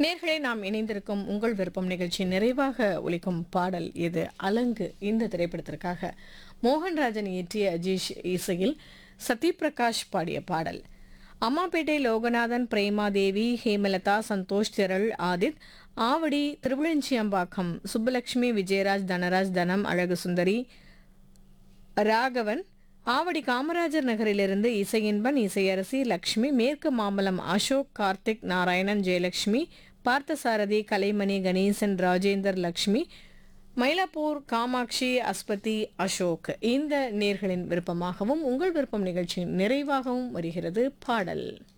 நேர்களை நாம் இணைந்திருக்கும் உங்கள் விருப்பம் நிகழ்ச்சி நிறைவாக ஒலிக்கும் பாடல் இது அலங்கு இந்த திரைப்படத்திற்காக மோகன்ராஜன் இயற்றிய அஜீஷ் இசையில் சத்யபிரகாஷ் பாடிய பாடல் அம்மாப்பேட்டை லோகநாதன் பிரேமா தேவி ஹேமலதா சந்தோஷ் திரள் ஆதித் ஆவடி திருவிழஞ்சியம்பாக்கம் சுப்புலட்சுமி விஜயராஜ் தனராஜ் தனம் அழகு சுந்தரி ராகவன் ஆவடி காமராஜர் நகரிலிருந்து இசையின்பன் இசையரசி லக்ஷ்மி மேற்கு மாம்பலம் அசோக் கார்த்திக் நாராயணன் ஜெயலட்சுமி பார்த்தசாரதி கலைமணி கணேசன் ராஜேந்தர் லக்ஷ்மி மயிலாப்பூர் காமாட்சி அஸ்பதி அசோக் இந்த நேர்களின் விருப்பமாகவும் உங்கள் விருப்பம் நிகழ்ச்சியின் நிறைவாகவும் வருகிறது பாடல்